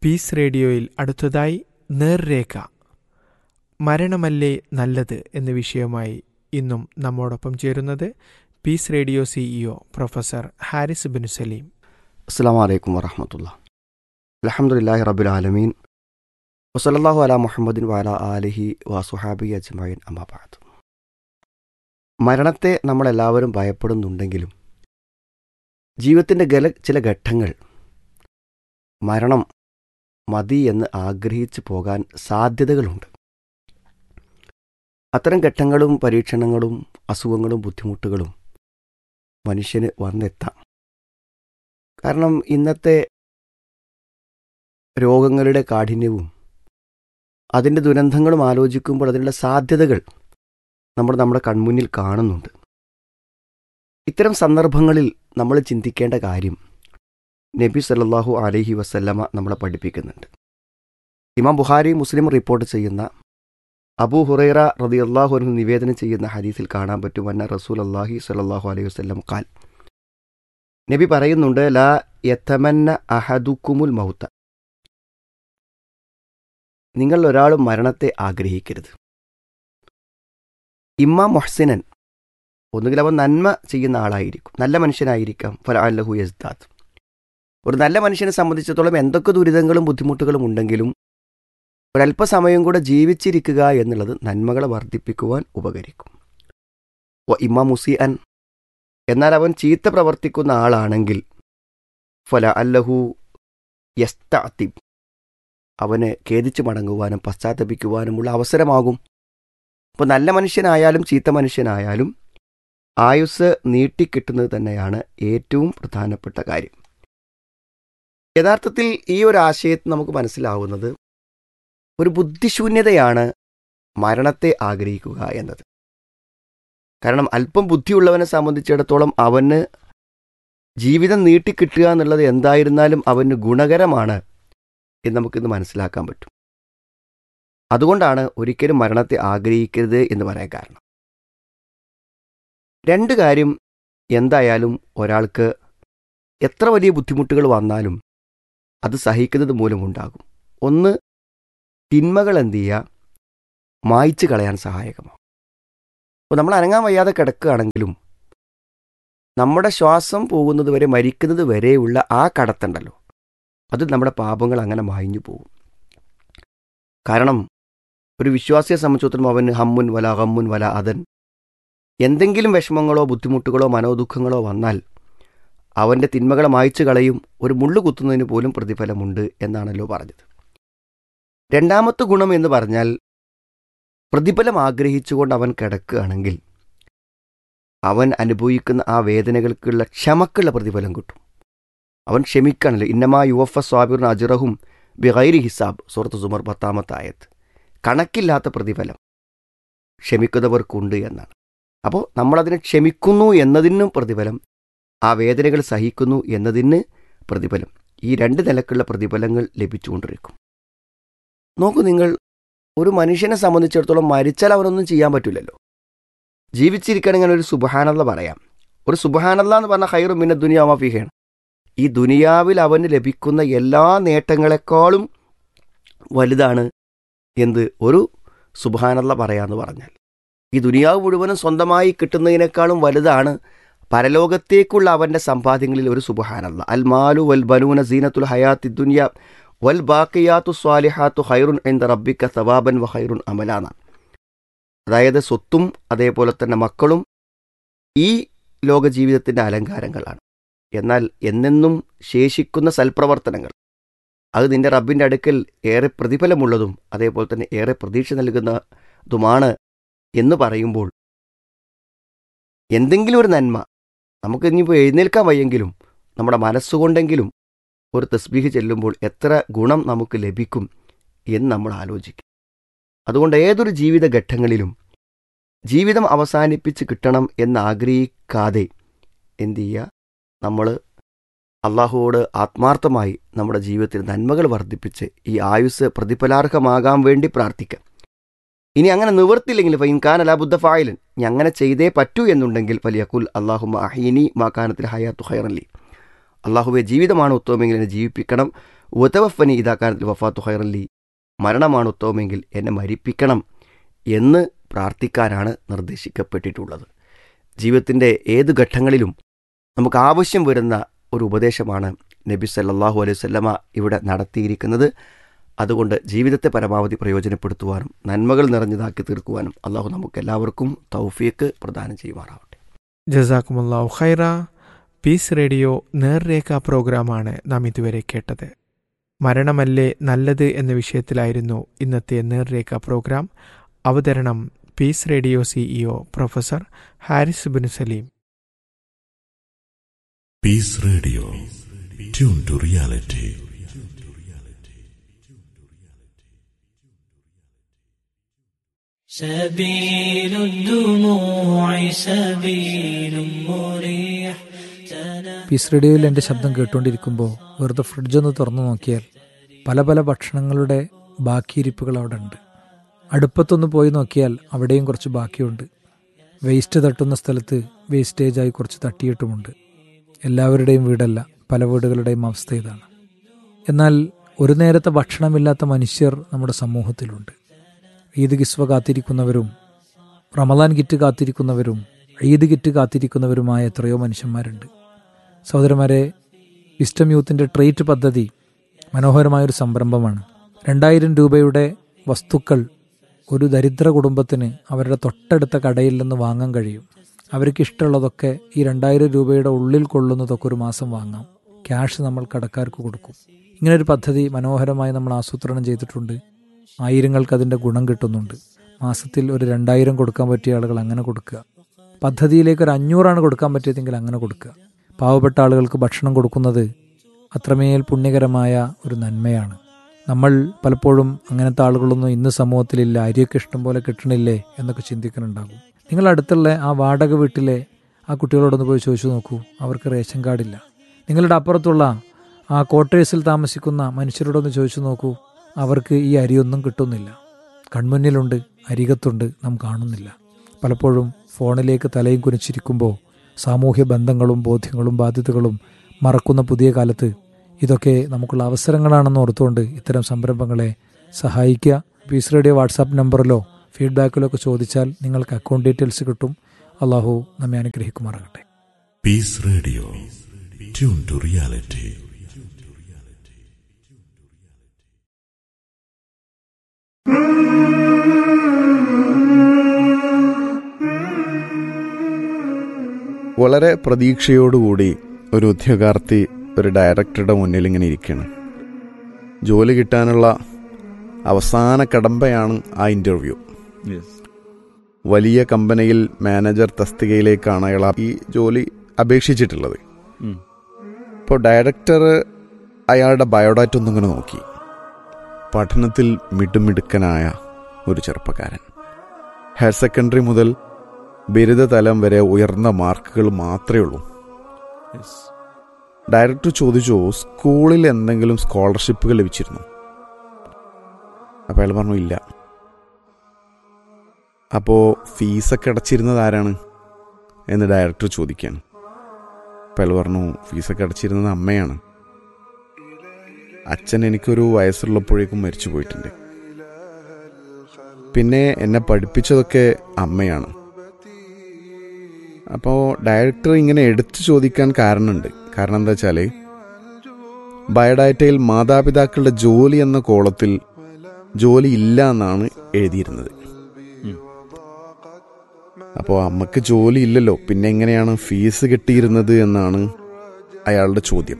Piece റേഡിയോയിൽ അടുത്തതായി നേർരേഖ മരണമല്ലേ നല്ലത് എന്ന വിഷയവുമായി ഇന്നും നമ്മോടൊപ്പം ചേരുന്നത് Peace Radio CEO professor Haris bin Salim അസ്സാം വലൈക്കും വറഹമത്തുള്ള അലഹമുല്ലാഹി റബുൽ ആലമീൻ വസലല്ലാഹു അല മുഹമ്മദിൻ വാല ആലിഹി വാസുഹാബി അജ്മൈൻ അമ്മാബാദ് മരണത്തെ നമ്മളെല്ലാവരും ഭയപ്പെടുന്നുണ്ടെങ്കിലും ജീവിതത്തിൻ്റെ ഗല ചില ഘട്ടങ്ങൾ മരണം മതി എന്ന് ആഗ്രഹിച്ചു പോകാൻ സാധ്യതകളുണ്ട് അത്തരം ഘട്ടങ്ങളും പരീക്ഷണങ്ങളും അസുഖങ്ങളും ബുദ്ധിമുട്ടുകളും മനുഷ്യന് വന്നെത്താം കാരണം ഇന്നത്തെ രോഗങ്ങളുടെ കാഠിന്യവും അതിൻ്റെ ദുരന്തങ്ങളും ആലോചിക്കുമ്പോൾ അതിനുള്ള സാധ്യതകൾ നമ്മൾ നമ്മുടെ കൺമുന്നിൽ കാണുന്നുണ്ട് ഇത്തരം സന്ദർഭങ്ങളിൽ നമ്മൾ ചിന്തിക്കേണ്ട കാര്യം നബി സല്ലാഹു അലഹി വസല്ലമ നമ്മളെ പഠിപ്പിക്കുന്നുണ്ട് ഇമാം ബുഹാരി മുസ്ലിം റിപ്പോർട്ട് ചെയ്യുന്ന അബൂ ഹുറൈറ റതി അള്ളാഹു നിവേദനം ചെയ്യുന്ന ഹദീസിൽ കാണാൻ പറ്റും അന്ന റസൂൽ അള്ളാഹി സലാഹു അലൈഹി വസ്ലം കാൽ നബി പറയുന്നുണ്ട് ലാ യത്തമന്ന അഹദുക്കുമുൽ മൗത്ത നിങ്ങൾ ഒരാളും മരണത്തെ ആഗ്രഹിക്കരുത് ഇമ്മ മൊഹ്സിനൻ ഒന്നുകിൽ അവൻ നന്മ ചെയ്യുന്ന ആളായിരിക്കും നല്ല മനുഷ്യനായിരിക്കാം ഫല അല്ലഹു യസ്ദാദ് ഒരു നല്ല മനുഷ്യനെ സംബന്ധിച്ചിടത്തോളം എന്തൊക്കെ ദുരിതങ്ങളും ബുദ്ധിമുട്ടുകളും ഉണ്ടെങ്കിലും ഒരല്പസമയം കൂടെ ജീവിച്ചിരിക്കുക എന്നുള്ളത് നന്മകളെ വർദ്ധിപ്പിക്കുവാൻ ഉപകരിക്കും ഒ ഇമ്മ മുസി അൻ എന്നാൽ അവൻ ചീത്ത പ്രവർത്തിക്കുന്ന ആളാണെങ്കിൽ ഫല അല്ലഹു യസ്താത്തിബ് അവന് ഖേദിച്ചു മടങ്ങുവാനും പശ്ചാത്തപിക്കുവാനുമുള്ള അവസരമാകും അപ്പോൾ നല്ല മനുഷ്യനായാലും ചീത്ത മനുഷ്യനായാലും ആയുസ് നീട്ടിക്കിട്ടുന്നത് തന്നെയാണ് ഏറ്റവും പ്രധാനപ്പെട്ട കാര്യം യഥാർത്ഥത്തിൽ ഈ ഒരു ആശയത്തിൽ നമുക്ക് മനസ്സിലാവുന്നത് ഒരു ബുദ്ധിശൂന്യതയാണ് മരണത്തെ ആഗ്രഹിക്കുക എന്നത് കാരണം അല്പം ബുദ്ധിയുള്ളവനെ സംബന്ധിച്ചിടത്തോളം അവന് ജീവിതം നീട്ടിക്കിട്ടുക എന്നുള്ളത് എന്തായിരുന്നാലും അവന് ഗുണകരമാണ് എന്ന് നമുക്കിന്ന് മനസ്സിലാക്കാൻ പറ്റും അതുകൊണ്ടാണ് ഒരിക്കലും മരണത്തെ ആഗ്രഹിക്കരുത് എന്ന് പറയാൻ കാരണം രണ്ട് കാര്യം എന്തായാലും ഒരാൾക്ക് എത്ര വലിയ ബുദ്ധിമുട്ടുകൾ വന്നാലും അത് സഹിക്കുന്നത് മൂലമുണ്ടാകും ഒന്ന് തിന്മകൾ എന്ത് ചെയ്യുക മായ്ച്ചു കളയാൻ സഹായകമാകും അപ്പോൾ നമ്മൾ അനങ്ങാൻ വയ്യാതെ കിടക്കുകയാണെങ്കിലും നമ്മുടെ ശ്വാസം പോകുന്നത് വരെ മരിക്കുന്നത് വരെയുള്ള ആ കടത്തുണ്ടല്ലോ അത് നമ്മുടെ പാപങ്ങൾ അങ്ങനെ മായിഞ്ഞു പോകും കാരണം ഒരു വിശ്വാസിയെ സംബന്ധിച്ചിടത്തോളം അവന് ഹമ്മുൻ വല ഹമ്മുൻ വല അതൻ എന്തെങ്കിലും വിഷമങ്ങളോ ബുദ്ധിമുട്ടുകളോ മനോദുഃഖങ്ങളോ വന്നാൽ അവൻ്റെ തിന്മകളെ മായ്ച്ചു കളയും ഒരു മുള്ളു കുത്തുന്നതിന് പോലും പ്രതിഫലമുണ്ട് എന്നാണല്ലോ പറഞ്ഞത് രണ്ടാമത്തെ ഗുണം എന്ന് പറഞ്ഞാൽ പ്രതിഫലം ആഗ്രഹിച്ചുകൊണ്ട് അവൻ കിടക്കുകയാണെങ്കിൽ അവൻ അനുഭവിക്കുന്ന ആ വേദനകൾക്കുള്ള ക്ഷമക്കുള്ള പ്രതിഫലം കിട്ടും അവൻ ക്ഷമിക്കാണല്ലോ ഇന്നമാ യുവഫ സ്വാബിറിന് അജിറഹും ബിഹൈരി ഹിസാബ് സുഹൃത്ത് സുമർ പത്താമത്തെ ആയത്ത് കണക്കില്ലാത്ത പ്രതിഫലം ക്ഷമിക്കുന്നവർക്കുണ്ട് എന്നാണ് അപ്പോൾ നമ്മളതിനെ ക്ഷമിക്കുന്നു എന്നതിനും പ്രതിഫലം ആ വേദനകൾ സഹിക്കുന്നു എന്നതിന് പ്രതിഫലം ഈ രണ്ട് നിലക്കുള്ള പ്രതിഫലങ്ങൾ ലഭിച്ചുകൊണ്ടിരിക്കും നോക്കൂ നിങ്ങൾ ഒരു മനുഷ്യനെ സംബന്ധിച്ചിടത്തോളം മരിച്ചാൽ അവനൊന്നും ചെയ്യാൻ പറ്റില്ലല്ലോ ജീവിച്ചിരിക്കണമെങ്കിൽ ഒരു സുബഹാനല്ല പറയാം ഒരു സുബഹാനല്ല എന്ന് പറഞ്ഞാൽ ഹൈറു മിന്ന ദുനിയാവ ഫിഹയാണ് ഈ ദുനിയാവിൽ അവന് ലഭിക്കുന്ന എല്ലാ നേട്ടങ്ങളെക്കാളും വലുതാണ് എന്ത് ഒരു സുബഹാനല്ല പറയാന്ന് പറഞ്ഞാൽ ഈ ദുനിയാവ് മുഴുവനും സ്വന്തമായി കിട്ടുന്നതിനേക്കാളും വലുതാണ് പരലോകത്തേക്കുള്ള അവൻ്റെ സമ്പാദ്യങ്ങളിൽ ഒരു സുബഹാനല്ല അൽ മാലു വൽ ബനൂന സീനത്തുൽ ഹയാത്തി ദുനിയ വൽ ബാക്കിയാത്തു സ്വാലിഹാത്തു ഹൈറുൻ എന്ത റബ്ബിക്ക സവാബൻ വ ഹൈറുൻ അമലാന അതായത് സ്വത്തും അതേപോലെ തന്നെ മക്കളും ഈ ലോക ജീവിതത്തിൻ്റെ അലങ്കാരങ്ങളാണ് എന്നാൽ എന്നെന്നും ശേഷിക്കുന്ന സൽപ്രവർത്തനങ്ങൾ അത് നിന്റെ റബ്ബിൻ്റെ അടുക്കൽ ഏറെ പ്രതിഫലമുള്ളതും അതേപോലെ തന്നെ ഏറെ പ്രതീക്ഷ നൽകുന്നതുമാണ് എന്ന് പറയുമ്പോൾ എന്തെങ്കിലും ഒരു നന്മ നമുക്ക് ഇനിയിപ്പോൾ എഴുന്നേൽക്കാൻ വയ്യെങ്കിലും നമ്മുടെ മനസ്സുകൊണ്ടെങ്കിലും ഒരു തസ്ബീഹ് ചെല്ലുമ്പോൾ എത്ര ഗുണം നമുക്ക് ലഭിക്കും എന്ന് നമ്മൾ ആലോചിക്കും അതുകൊണ്ട് ഏതൊരു ജീവിത ഘട്ടങ്ങളിലും ജീവിതം അവസാനിപ്പിച്ച് കിട്ടണം എന്നാഗ്രഹിക്കാതെ എന്തു ചെയ്യുക നമ്മൾ അള്ളാഹുവോട് ആത്മാർത്ഥമായി നമ്മുടെ ജീവിതത്തിൽ നന്മകൾ വർദ്ധിപ്പിച്ച് ഈ ആയുസ് പ്രതിഫലാർഹമാകാൻ വേണ്ടി പ്രാർത്ഥിക്കാം ഇനി അങ്ങനെ നിവർത്തില്ലെങ്കിൽ ഫൈൻഖാൻ അലാ ബുദ്ധ ഫായിലൻ ഇനി അങ്ങനെ ചെയ്തേ പറ്റൂ എന്നുണ്ടെങ്കിൽ വലിയ കുൽ അള്ളാഹു അഹീനി മാക്കാനത്തിൽ ഹയാത്തു ഹൈറലി അള്ളാഹുവെ ജീവിതമാണ് ഉത്തമമെങ്കിൽ എന്നെ ജീവിപ്പിക്കണം ഉതവഫനി ഇതാക്കാനത്തിൽ വഫാത്തു ഹൈറല്ലി മരണമാണ് ഉത്തമമെങ്കിൽ എന്നെ മരിപ്പിക്കണം എന്ന് പ്രാർത്ഥിക്കാനാണ് നിർദ്ദേശിക്കപ്പെട്ടിട്ടുള്ളത് ജീവിതത്തിൻ്റെ ഏത് ഘട്ടങ്ങളിലും നമുക്ക് ആവശ്യം വരുന്ന ഒരു ഉപദേശമാണ് നബി സല്ലല്ലാഹു അലൈഹി വസല്ലമ ഇവിടെ നടത്തിയിരിക്കുന്നത് അതുകൊണ്ട് ജീവിതത്തെ പരമാവധി പ്രയോജനപ്പെടുത്തുവാനും നന്മകൾ നിറഞ്ഞതാക്കി തീർക്കുവാനും അള്ളാഹു നമുക്ക് എല്ലാവർക്കും തൗഫീക്ക് പ്രദാനം ചെയ്യുമാറാവട്ടെ ജസാക്കുമുല്ലാഹു ഖൈറ പീസ് റേഡിയോ നേർരേഖ പ്രോഗ്രാമാണ് നാം ഇതുവരെ കേട്ടത് മരണമല്ലേ നല്ലത് എന്ന വിഷയത്തിലായിരുന്നു ഇന്നത്തെ നേർരേഖ പ്രോഗ്രാം അവതരണം Peace Radio CEO professor Haris bin Salim Peace Radio. Tune to reality. سبيل الدموع سبيل مريح പീസ് റേഡിയോയിൽ എൻ്റെ ശബ്ദം കേട്ടുകൊണ്ടിരിക്കുമ്പോൾ വെറുതെ ഫ്രിഡ്ജൊന്ന് തുറന്നു നോക്കിയാൽ പല പല ഭക്ഷണങ്ങളുടെ ബാക്കിയിരിപ്പുകൾ അവിടെ ഉണ്ട് അടുപ്പത്തൊന്ന് പോയി നോക്കിയാൽ അവിടെയും കുറച്ച് ബാക്കിയുണ്ട് വേസ്റ്റ് തട്ടുന്ന സ്ഥലത്ത് വേസ്റ്റേജായി കുറച്ച് തട്ടിയിട്ടുമുണ്ട് എല്ലാവരുടെയും വീടല്ല പല വീടുകളുടെയും അവസ്ഥ ഇതാണ് എന്നാൽ ഒരു നേരത്തെ ഭക്ഷണമില്ലാത്ത മനുഷ്യർ നമ്മുടെ സമൂഹത്തിലുണ്ട് ഈദ് കിസ്വ കാത്തിരിക്കുന്നവരും റമദാൻ കിറ്റ് കാത്തിരിക്കുന്നവരും ഈദ് കിറ്റ് കാത്തിരിക്കുന്നവരുമായ എത്രയോ മനുഷ്യന്മാരുണ്ട് സഹോദരന്മാരെ വിസ്റ്റം യൂത്തിൻ്റെ ട്രേറ്റ് പദ്ധതി മനോഹരമായൊരു സംരംഭമാണ് രണ്ടായിരം രൂപയുടെ വസ്തുക്കൾ ഒരു ദരിദ്ര കുടുംബത്തിന് അവരുടെ തൊട്ടടുത്ത കടയിൽ നിന്ന് വാങ്ങാൻ കഴിയും അവർക്ക് ഇഷ്ടമുള്ളതൊക്കെ ഈ രണ്ടായിരം രൂപയുടെ ഉള്ളിൽ കൊള്ളുന്നതൊക്കെ ഒരു മാസം വാങ്ങാം ക്യാഷ് നമ്മൾ കടക്കാർക്ക് കൊടുക്കും ഇങ്ങനൊരു പദ്ധതി മനോഹരമായി നമ്മൾ ആസൂത്രണം ചെയ്തിട്ടുണ്ട് ആയിരങ്ങൾക്ക് അതിൻ്റെ ഗുണം കിട്ടുന്നുണ്ട് മാസത്തിൽ ഒരു രണ്ടായിരം കൊടുക്കാൻ പറ്റിയ ആളുകൾ അങ്ങനെ കൊടുക്കുക പദ്ധതിയിലേക്ക് ഒരു അഞ്ഞൂറാണ് കൊടുക്കാൻ പറ്റിയതെങ്കിൽ അങ്ങനെ കൊടുക്കുക പാവപ്പെട്ട ആളുകൾക്ക് ഭക്ഷണം കൊടുക്കുന്നത് അത്രമേൽ പുണ്യകരമായ ഒരു നന്മയാണ് നമ്മൾ പലപ്പോഴും അങ്ങനത്തെ ആളുകളൊന്നും ഇന്ന് സമൂഹത്തിലില്ല അരിയൊക്കെ ഇഷ്ടം പോലെ കിട്ടണില്ലേ എന്നൊക്കെ ചിന്തിക്കുന്നുണ്ടാകും നിങ്ങൾ അടുത്തുള്ള ആ വാടക വീട്ടിലെ ആ കുട്ടികളോടൊന്ന് പോയി ചോദിച്ചു നോക്കൂ അവർക്ക് റേഷൻ കാർഡില്ല നിങ്ങളുടെ അപ്പുറത്തുള്ള ആ ക്വാർട്ടേഴ്സിൽ താമസിക്കുന്ന മനുഷ്യരോടൊന്ന് ചോദിച്ചു നോക്കൂ അവർക്ക് ഈ അരിയൊന്നും കിട്ടുന്നില്ല കൺമുന്നിലുണ്ട് അരികത്തുണ്ട് നാം കാണുന്നില്ല പലപ്പോഴും ഫോണിലേക്ക് തലയും കുനിച്ചിരിക്കുമ്പോൾ സാമൂഹ്യ ബന്ധങ്ങളും ബോധ്യങ്ങളും ബാധ്യതകളും മറക്കുന്ന പുതിയ കാലത്ത് ഇതൊക്കെ നമുക്കുള്ള അവസരങ്ങളാണെന്ന് ഓർത്തുകൊണ്ട് ഇത്തരം സംരംഭങ്ങളെ സഹായിക്കുക പീസ് റേഡിയോ വാട്സാപ്പ് നമ്പറിലോ ഫീഡ്ബാക്കിലോ ഒക്കെ ചോദിച്ചാൽ നിങ്ങൾക്ക് അക്കൗണ്ട് ഡീറ്റെയിൽസ് കിട്ടും അള്ളാഹു നമ്മെ അനുഗ്രഹിക്കുമാറാകട്ടെ Peace Radio. Tune to reality. വളരെ പ്രതീക്ഷയോടുകൂടി ഒരു ഉദ്യോഗാർത്ഥി ഒരു ഡയറക്ടറുടെ മുന്നിൽ ഇങ്ങനെ ഇരിക്കുകയാണ് ജോലി കിട്ടാനുള്ള അവസാന കടമ്പയാണ് ആ ഇൻ്റർവ്യൂ വലിയ കമ്പനിയിൽ മാനേജർ തസ്തികയിലേക്കാണ് അയാൾ ആ ഈ ജോലി അപേക്ഷിച്ചിട്ടുള്ളത് ഇപ്പോൾ ഡയറക്ടർ അയാളുടെ ബയോഡാറ്റ ഒന്നിങ്ങനെ നോക്കി പഠനത്തിൽ മിടുമിടുക്കനായ ഒരു ചെറുപ്പക്കാരൻ ഹയർ സെക്കൻഡറി മുതൽ ബിരുദതലം വരെ ഉയർന്ന മാർക്കുകൾ മാത്രമേ ഉള്ളൂ ഡയറക്ടർ ചോദിച്ചു സ്കൂളിൽ എന്തെങ്കിലും സ്കോളർഷിപ്പുകൾ ലഭിച്ചിരുന്നു അപ്പോൾ അയാൾ പറഞ്ഞു ഇല്ല അപ്പോൾ ഫീസൊക്കെ അടച്ചിരുന്നത് ആരാണ് എന്ന് ഡയറക്ടർ ചോദിക്കുകയാണ് അപ്പോൾ അയാൾ പറഞ്ഞു ഫീസൊക്കെ അടച്ചിരുന്നത് അമ്മയാണ് അച്ഛൻ എനിക്കൊരു വയസ്സുള്ളപ്പോഴേക്കും മരിച്ചു പോയിട്ടുണ്ട് പിന്നെ എന്നെ പഠിപ്പിച്ചതൊക്കെ അമ്മയാണ് അപ്പോൾ ഡയറക്ടർ ഇങ്ങനെ എടുത്തു ചോദിക്കാൻ കാരണമുണ്ട് കാരണം എന്താ വെച്ചാൽ ബയോഡാറ്റയിൽ മാതാപിതാക്കളുടെ ജോലി എന്ന കോളത്തിൽ ജോലി ഇല്ല എന്നാണ് എഴുതിയിരുന്നത് അപ്പോൾ അമ്മക്ക് ജോലി ഇല്ലല്ലോ പിന്നെ എങ്ങനെയാണ് ഫീസ് കിട്ടിയിരുന്നത് എന്നാണ് അയാളുടെ ചോദ്യം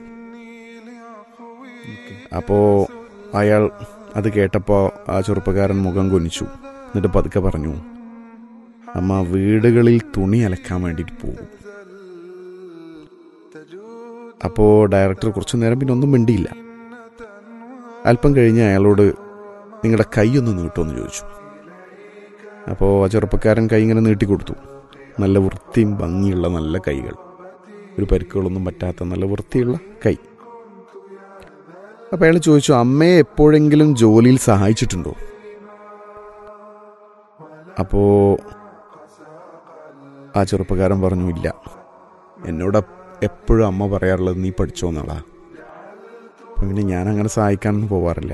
അപ്പോൾ അയാൾ അത് കേട്ടപ്പോൾ ആ ചെറുപ്പക്കാരൻ മുഖം കൊനിച്ചു എന്നിട്ട് പതുക്കെ പറഞ്ഞു അമ്മ വീടുകളിൽ തുണി അലക്കാൻ വേണ്ടിയിട്ട് പോകും അപ്പോൾ ഡയറക്ടർ കുറച്ചു നേരം പിന്നെ ഒന്നും മിണ്ടിയില്ല അല്പം കഴിഞ്ഞ് അയാളോട് നിങ്ങളുടെ കൈ ഒന്ന് നീട്ടുമെന്ന് ചോദിച്ചു അപ്പോൾ ആ ചെറുപ്പക്കാരൻ കൈ ഇങ്ങനെ നീട്ടിക്കൊടുത്തു നല്ല വൃത്തിയും ഭംഗിയുള്ള നല്ല കൈകൾ ഒരു പരിക്കുകളൊന്നും പറ്റാത്ത നല്ല വൃത്തിയുള്ള കൈ അപ്പോൾ അയാൾ ചോദിച്ചു അമ്മയെ എപ്പോഴെങ്കിലും ജോലിയിൽ സഹായിച്ചിട്ടുണ്ടോ അപ്പോൾ ആ ചെറുപ്പക്കാരൻ പറഞ്ഞു ഇല്ല എന്നോട് എപ്പോഴും അമ്മ പറയാറുള്ളത് നീ പഠിച്ചോ എന്നാളാ അപ്പം പിന്നെ ഞാൻ അങ്ങനെ സഹായിക്കാനൊന്നും പോവാറില്ല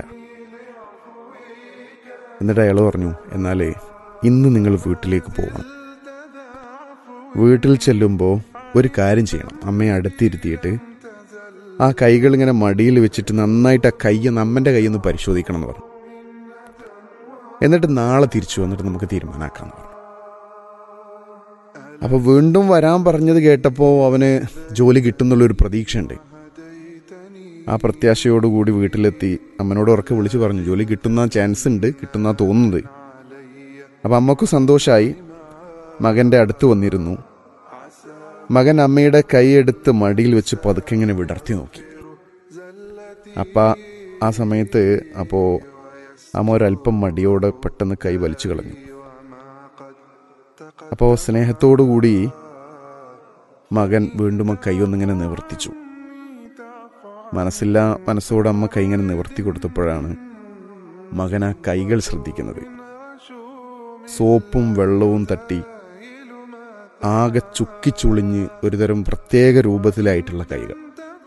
എന്നിട്ട് അയാൾ പറഞ്ഞു എന്നാലേ ഇന്ന് നിങ്ങൾ വീട്ടിലേക്ക് പോകണം വീട്ടിൽ ചെല്ലുമ്പോൾ ഒരു കാര്യം ചെയ്യണം അമ്മയെ അടുത്തിരുത്തിയിട്ട് ആ കൈകൾ ഇങ്ങനെ മടിയിൽ വെച്ചിട്ട് നന്നായിട്ട് ആ കൈ അമ്മൻ്റെ കൈയൊന്ന് പരിശോധിക്കണം എന്ന് പറഞ്ഞു എന്നിട്ട് നാളെ തിരിച്ചു വന്നിട്ട് നമുക്ക് തീരുമാനമാക്കാമെന്ന് പറഞ്ഞു അപ്പോൾ വീണ്ടും വരാൻ പറഞ്ഞത് കേട്ടപ്പോൾ അവന് ജോലി കിട്ടുന്നുള്ളൊരു പ്രതീക്ഷയുണ്ട് ആ പ്രത്യാശയോടുകൂടി വീട്ടിലെത്തി അമ്മനോട് ഉറക്കെ വിളിച്ചു പറഞ്ഞു ജോലി കിട്ടുന്ന ചാൻസ് ഉണ്ട് കിട്ടുന്ന തോന്നുന്നത് അപ്പം അമ്മക്ക് സന്തോഷമായി മകൻ്റെ അടുത്ത് വന്നിരുന്നു മകൻ അമ്മയുടെ കൈയെടുത്ത് മടിയിൽ വെച്ച് പതുക്കെ ഇങ്ങനെ വിടർത്തി നോക്കി അപ്പ ആ സമയത്ത് അപ്പോൾ അമ്മ ഒരല്പം മടിയോടെ പെട്ടെന്ന് കൈ വലിച്ചു കളഞ്ഞു അപ്പോൾ സ്നേഹത്തോടുകൂടി മകൻ വീണ്ടും ആ കൈ ഒന്നിങ്ങനെ നിവർത്തിച്ചു മനസ്സില്ല മനസ്സോട് അമ്മ കൈ ഇങ്ങനെ നിവർത്തി കൊടുത്തപ്പോഴാണ് മകൻ ആ കൈകൾ ശ്രദ്ധിക്കുന്നത് സോപ്പും വെള്ളവും തട്ടി ആകെ ചുക്കിച്ചുളിഞ്ഞ് ഒരുതരം പ്രത്യേക രൂപത്തിലായിട്ടുള്ള കൈകൾ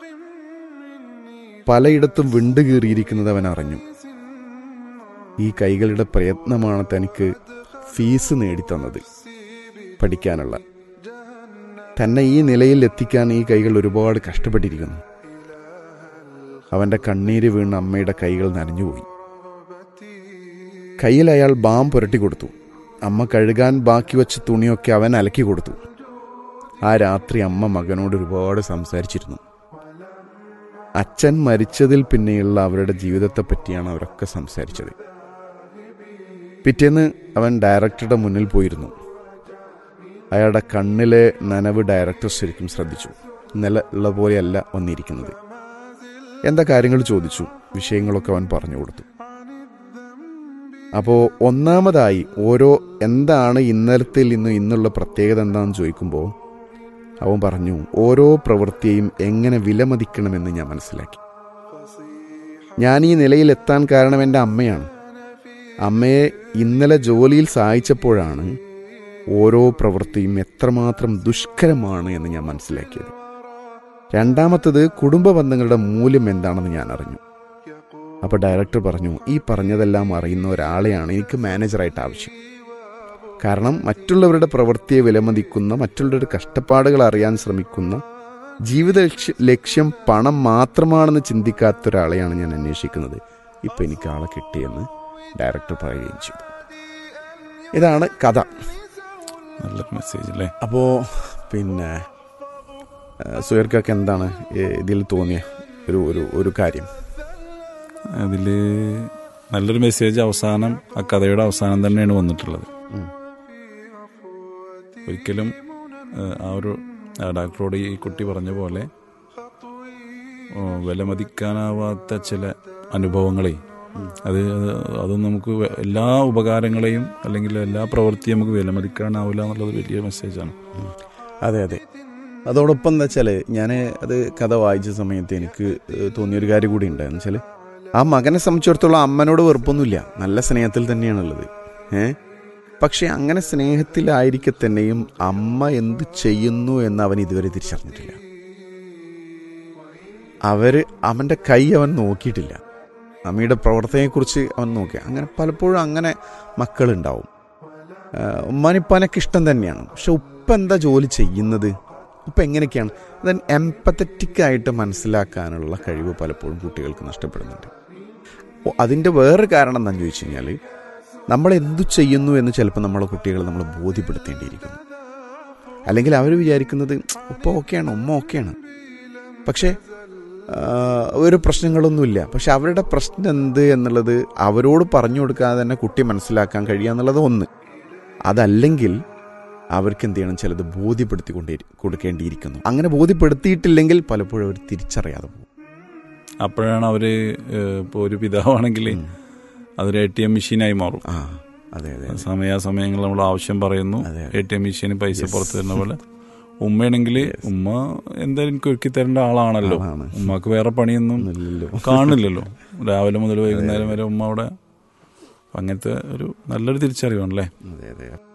പലയിടത്തും വിണ്ട് കീറിയിരിക്കുന്നത് അവൻ അറിഞ്ഞു ഈ കൈകളുടെ പ്രയത്നമാണ് തനിക്ക് ഫീസ് നേടിത്തന്നത് പഠിക്കാനുള്ള തന്നെ ഈ നിലയിൽ എത്തിക്കാൻ ഈ കൈകൾ ഒരുപാട് കഷ്ടപ്പെട്ടിരിക്കുന്നു അവന്റെ കണ്ണീര് വീണ് അമ്മയുടെ കൈകൾ നനഞ്ഞുപോയി കയ്യിൽ അയാൾ ബാം പുരട്ടി കൊടുത്തു അമ്മ കഴുകാൻ ബാക്കി വെച്ച തുണിയൊക്കെ അവൻ അലക്കി കൊടുത്തു ആ രാത്രി അമ്മ മകനോട് ഒരുപാട് സംസാരിച്ചിരുന്നു അച്ഛൻ മരിച്ചതിൽ പിന്നെയുള്ള അവരുടെ ജീവിതത്തെ പറ്റിയാണ് അവരൊക്കെ സംസാരിച്ചത് പിറ്റേന്ന് അവൻ ഡയറക്ടറുടെ മുന്നിൽ പോയിരുന്നു അയാളുടെ കണ്ണിലെ നനവ് ഡയറക്ടർ ശരിക്കും ശ്രദ്ധിച്ചു ഇന്നലെ ഉള്ള പോലെയല്ല വന്നിരിക്കുന്നത് എന്താ കാര്യങ്ങൾ ചോദിച്ചു വിഷയങ്ങളൊക്കെ അവൻ പറഞ്ഞു കൊടുത്തു അപ്പോൾ ഒന്നാമതായി ഓരോ എന്താണ് ഇന്നലത്തിൽ നിന്ന് ഇന്നുള്ള പ്രത്യേകത എന്താണെന്ന് ചോദിക്കുമ്പോൾ അവൻ പറഞ്ഞു ഓരോ പ്രവൃത്തിയെയും എങ്ങനെ വിലമതിക്കണമെന്ന് ഞാൻ മനസ്സിലാക്കി ഞാൻ ഈ നിലയിൽ എത്താൻ കാരണം എൻ്റെ അമ്മയാണ് അമ്മയെ ഇന്നലെ ജോലിയിൽ സഹായിച്ചപ്പോഴാണ് ഓരോ പ്രവൃത്തിയും എത്രമാത്രം ദുഷ്കരമാണ് എന്ന് ഞാൻ മനസ്സിലാക്കിയത് രണ്ടാമത്തത് കുടുംബ ബന്ധങ്ങളുടെ മൂല്യം എന്താണെന്ന് ഞാൻ അറിഞ്ഞു അപ്പോൾ ഡയറക്ടർ പറഞ്ഞു ഈ പറഞ്ഞതെല്ലാം അറിയുന്ന ഒരാളെയാണ് എനിക്ക് മാനേജറായിട്ട് ആവശ്യം കാരണം മറ്റുള്ളവരുടെ പ്രവൃത്തിയെ വിലമതിക്കുന്ന മറ്റുള്ളവരുടെ കഷ്ടപ്പാടുകൾ അറിയാൻ ശ്രമിക്കുന്ന ജീവിത ലക്ഷ്യ- ലക്ഷ്യം പണം മാത്രമാണെന്ന് ചിന്തിക്കാത്ത ഒരാളെയാണ് ഞാൻ അന്വേഷിക്കുന്നത് ഇപ്പം എനിക്ക് ആളെ കിട്ടിയെന്ന് ഡയറക്ടർ പറയുകയും ചെയ്തു ഇതാണ് കഥ നല്ലൊരു മെസ്സേജ് അല്ലേ അപ്പോൾ പിന്നെ സുയർക്കൊക്കെ എന്താണ് ഏ- ഇതിൽ തോന്നിയ ഒരു ഒരു ഒരു കാര്യം അതിൽ നല്ലൊരു മെസ്സേജ് അവസാനം ആ കഥയുടെ അവസാനം തന്നെയാണ് വന്നിട്ടുള്ളത് ഉം. ഒരിക്കലും ഏഹ്, ആ ഒരു ആ ഡോക്ടറോട് ഈ കുട്ടി പറഞ്ഞ പോലെ ഓ, വിലമതിക്കാനാവാത്ത ചില അനുഭവങ്ങളെ അത് അതൊന്നും നമുക്ക് വെ- എല്ലാ ഉപകാരങ്ങളെയും അല്ലെങ്കിൽ എല്ലാ പ്രവൃത്തിയും നമുക്ക് വിലമതിക്കാനാവില്ല എന്നുള്ളത് വലിയ മെസ്സേജാണ് അതെ അതെ അതോടൊപ്പം എന്താ വെച്ചാൽ ഞാൻ അത് കഥ വായിച്ച സമയത്ത് എനിക്ക് ഏഹ്, തോന്നിയൊരു കാര്യം കൂടി ഉണ്ടായെന്ന് വെച്ചാൽ ആ മകനെ സംബന്ധിച്ചിടത്തോളം അമ്മനോട് വെറുപ്പൊന്നുമില്ല നല്ല സ്നേഹത്തിൽ തന്നെയാണുള്ളത് ഏ പക്ഷെ അങ്ങനെ സ്നേഹത്തിലായിരിക്കെ തന്നെയും അമ്മ എന്ത് ചെയ്യുന്നു എന്ന് അവൻ ഇതുവരെ തിരിച്ചറിഞ്ഞിട്ടില്ല അവര് അവന്റെ കൈ അവൻ നോക്കിയിട്ടില്ല അമ്മയുടെ പ്രവർത്തനയെക്കുറിച്ച് അവൻ നോക്കി അങ്ങനെ പലപ്പോഴും അങ്ങനെ മക്കളുണ്ടാവും ആഹ് ഉമ്മാനിപ്പാനൊക്കെ ഇഷ്ടം തന്നെയാണ് പക്ഷെ ഉപ്പ എന്താ ജോലി ചെയ്യുന്നത് ഉപ്പ എങ്ങനെയൊക്കെയാണ് ദെൻ എംപത്തറ്റിക് ആയിട്ട് മനസ്സിലാക്കാനുള്ള കഴിവ് പലപ്പോഴും കുട്ടികൾക്ക് നഷ്ടപ്പെടുന്നുണ്ട് അപ്പോൾ അതിൻ്റെ വേറൊരു കാരണം എന്താണെന്ന് ചോദിച്ചു കഴിഞ്ഞാൽ നമ്മൾ എന്തു ചെയ്യുന്നു എന്ന് ചിലപ്പോൾ നമ്മളെ കുട്ടികളെ നമ്മൾ ബോധ്യപ്പെടുത്തേണ്ടിയിരിക്കുന്നു അല്ലെങ്കിൽ അവർ വിചാരിക്കുന്നത് ഉപ്പ ഓക്കെയാണ് ഉമ്മ ഓക്കെയാണ് പക്ഷേ ആ, ഒരു പ്രശ്നങ്ങളൊന്നുമില്ല പക്ഷെ അവരുടെ പ്രശ്നം എന്ത് എന്നുള്ളത് അവരോട് പറഞ്ഞു കൊടുക്കാതെ തന്നെ കുട്ടി മനസ്സിലാക്കാൻ കഴിയുക എന്നുള്ളത് ഒന്ന് അതല്ലെങ്കിൽ അവർക്ക് എന്ത് ചെയ്യണം ചിലത് ബോധ്യപ്പെടുത്തിക്കൊണ്ടേ കൊടുക്കേണ്ടിയിരിക്കുന്നു അങ്ങനെ ബോധ്യപ്പെടുത്തിയിട്ടില്ലെങ്കിൽ പലപ്പോഴും അവർ തിരിച്ചറിയാതെ പോകും അപ്പോഴാണ് അവര് ഇപ്പോൾ ഒരു പിതാവാണെങ്കിൽ അതൊരു എ ടി എം മെഷീനായി മാറും ആ അതെ അതെ അതെ. സമയാസമയങ്ങളിൽ നമ്മൾ ആവശ്യം പറയുന്നു അതെ, എ ടി എം മെഷീന് പൈസ പുറത്തു തരുന്ന പോലെ ഉമ്മയാണെങ്കിൽ ഉമ്മ എന്തായാലും എനിക്ക് ഒരുക്കി തരേണ്ട ആളാണല്ലോ ആളാണ്. ഉമ്മക്ക് വേറെ പണിയൊന്നും ഒന്നുമില്ലല്ലോ. കാണില്ലല്ലോ രാവിലെ മുതൽ വൈകുന്നേരം വരെ ഉമ്മ അവിടെ അങ്ങനത്തെ ഒരു നല്ലൊരു തിരിച്ചറിവാണല്ലേ അതെ അതെ